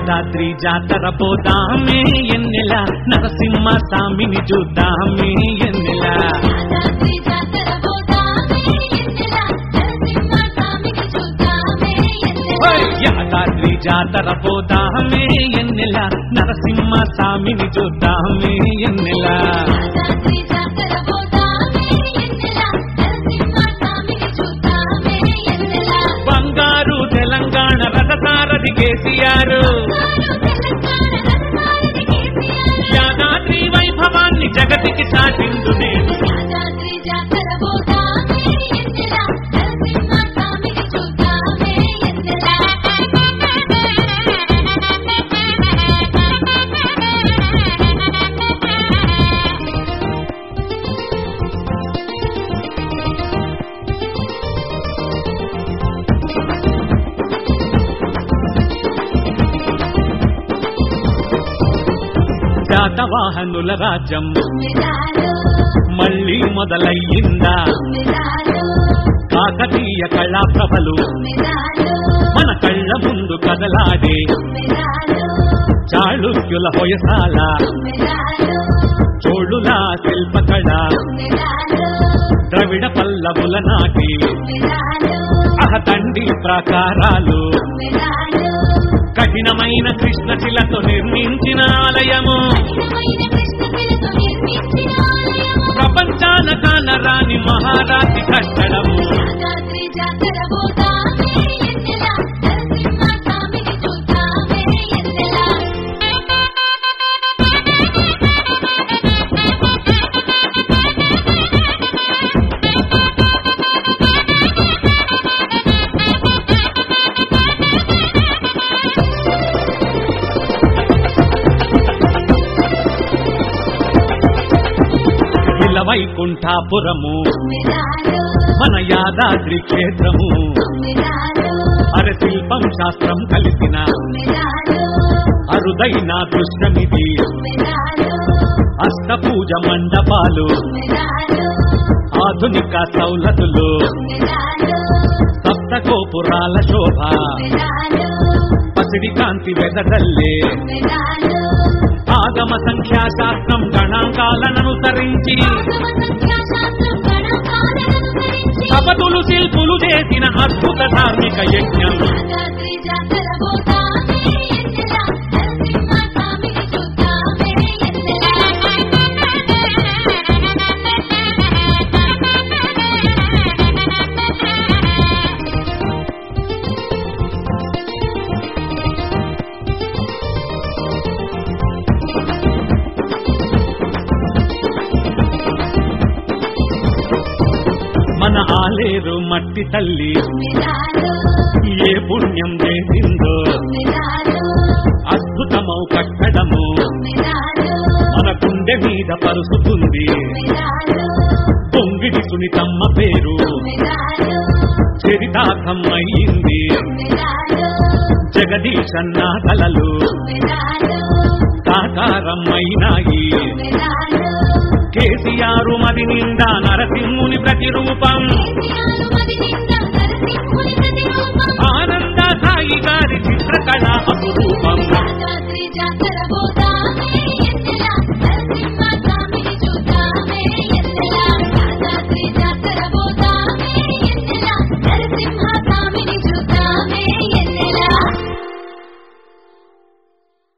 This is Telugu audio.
యాదాద్రి జాతర పోదామే ఎన్నెల నరసింహ స్వామిని చూద్దామే ఎన్నెల యాదాద్రి జాతర పోదామే ఎన్నెల నరసింహ స్వామిని చూద్దామే ఎన్నెల ఓయ్! యాదాద్రి జాతర పోదామే ఎన్నెల నరసింహ స్వామిని చూద్దామే ఎన్నెల యాదాద్రి జాతర పోదామే ఎన్నెల నరసింహ స్వామిని చూద్దామే ఎన్నెల బంగారు తెలంగాణ రథసారథి కేసీఆర్ బంగారు తెలంగాణ రత్నాలని కేసీఆర్ యాదాద్రి వైభవాన్ని జగతికి చాటిండు నేను యాదాద్రి జాతర పోదామే ఎన్నెల నరసింహ స్వామిని చూద్దామే ఎన్నెల శాతవాహనుల రాజ్యం తుమ్మిదాలు మళ్ళీ మొదలయ్యిందా తుమ్మిదాలు కాకతీయ కళాప్రభలు తుమ్మిదాలు మన కళ్ళ ముందు కదలాడే తుమ్మిదాలు చాళుక్యుల హొయసాల తుమ్మిదాలు చోళుల శిల్పకళ తుమ్మిదాలు ద్రవిడ పల్లవుల నాటి తుమ్మిదాలు అహతండి ప్రాకారాలు తుమ్మిదాలు కఠినమైన కృష్ణశిలతో నిర్మించిన ఆలయము కఠినమైన కృష్ణశిలతో నిర్మించిన ఆలయము ప్రపంచాన కానరాని మహారాతి కట్టడము యాదాద్రి జాతర పోదామే ఎన్నెల నరసింహ స్వామిని చూద్దామే ఎన్నెల ఇలా వైకుంఠాపురము తుమ్మిదాలు మన యాదాద్రి క్షేత్రము తుమ్మిదాలు అర శిల్పం శాస్త్రం కలిసిన తుమ్మిదాలు అరుదైన దృశ్యమిది తుమ్మిదాలు అష్టపూజ మండపాలు తుమ్మిదాలు ఆధునిక సౌలతులు తుమ్మిదాలు సప్త గోపురాల శోభ తుమ్మిదాలు పసిడి కాంతి వెదజల్లే తుమ్మిదాలు ఆగమ సంఖ్యా శాస్త్రం గణాంకాలననుసరించి ఆగమ సంఖ్యాశాస్త్రం గణకాలననుసరించి సపతులు శిల్పులు చేసిన అద్భుత ధార్మిక యజ్ఞం యాదాద్రి జాతర పోదామే ఎన్నెల నరసింహ స్వామిని చూద్దామే ఎన్నెల మన ఆలేరు మట్టి తల్లి తుమ్మిదాలు ఏ పుణ్యం చేసిందో తుమ్మిదాలు అద్భుతమౌ కట్టడము తుమ్మిదాలు మన గుండె మీద పరుసుతుంది తుమ్మిదాలు పొంగిడి సునితమ్మ పేరు తుమ్మిదాలు చరితార్థం అయ్యింది తుమ్మిదాలు జగదీశన్న కలలు తుమ్మిదాలు సాకారం అయినాయి తుమ్మిదాలు కేసీఆర్ మది నిండా నరసింహుని ప్రతిరూపం కేసీఆర్ మది నిండా నరసింహుని ప్రతిరూపం ఆనంద సాయి గారి చిత్రకళ అపురూపం యాదాద్రి జాతర పోదా